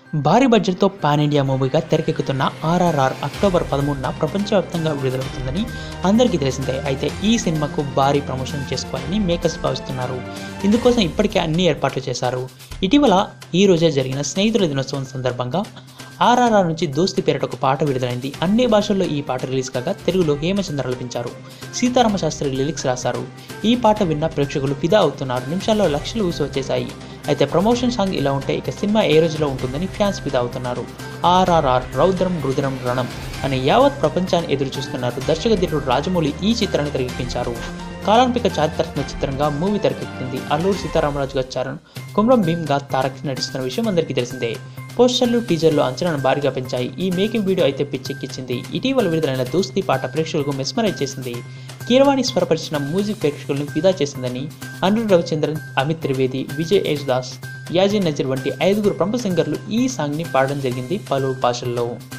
భారీ బడ్జెట్తో pan India మూవీగా తెరకెక్కుతున్న ఆర్ఆర్ఆర్ అక్టోబర్ పదమూడున ప్రపంచవ్యాప్తంగా విడుదలవుతుందని అందరికీ తెలిసిందే అయితే ఈ సినిమాకు భారీ ప్రమోషన్ చేసుకోవాలని మేకర్స్ భావిస్తున్నారు ఇందుకోసం ఇప్పటికే అన్ని ఏర్పాట్లు చేశారు ఇటీవల ఈ రోజే జరిగిన స్నేహితుల దినోత్సవం సందర్భంగా ఆర్ఆర్ఆర్ నుంచి దోస్తి పేరిట ఒక పాట విడుదలైంది అన్ని భాషల్లో ఈ పాట రిలీజ్ కాగా తెలుగులో హేమచంద్ర ఆలపించారు సీతారామ శాస్త్రి లిరిక్స్ రాశారు ఈ పాట విన్న ప్రేక్షకులు ఫిదా అవుతున్నారు నిమిషాల్లో లక్షలు ఊసి వచ్చేశాయి అయితే ప్రమోషన్ సాంగ్ ఇలా ఉంటే ఇక సినిమా ఏ రోజులో ఉంటుందని ఫ్యాన్స్ ఫిదా అవుతున్నారు ఆర్ఆర్ఆర్ రౌద్రం రుద్రం రణం అనే యావత్ ప్రపంచాన్ని ఎదురు చూస్తున్నారు దర్శకధీరుడు రాజమౌళి ఈ చిత్రాన్ని తెరకెక్కించారు కాలాంపిక చారిత్రాత్మక చిత్రంగా మూవీ తెరకెక్కింది అల్లూరు సీతారామరాజుగా చరణ్ కుమ్రం భీమ్గా తారక్ నటిస్తున్న విషయం అందరికీ తెలిసిందే పోస్టర్లు టీజర్లు అంచనాను భారీగా పెంచాయి ఈ మేకింగ్ వీడియో అయితే పిచ్చెక్కించింది ఇటీవల విడుదలైన దోస్తీ పాట ప్రేక్షకులకు మెస్మరైజ్ చేసింది కీరవాణి స్వరపరిచిన మ్యూజిక్ ప్రేక్షకులను ఫిదా చేసిందని అనిరుద్ రవిచంద్రన్ అమిత్ త్రివేది విజయ్ యేసుదాస్ యాజిన్ నజీర్ వంటి ఐదుగురు ప్రముఖ సింగర్లు ఈ సాంగ్ని పాడడం జరిగింది పలు భాషల్లో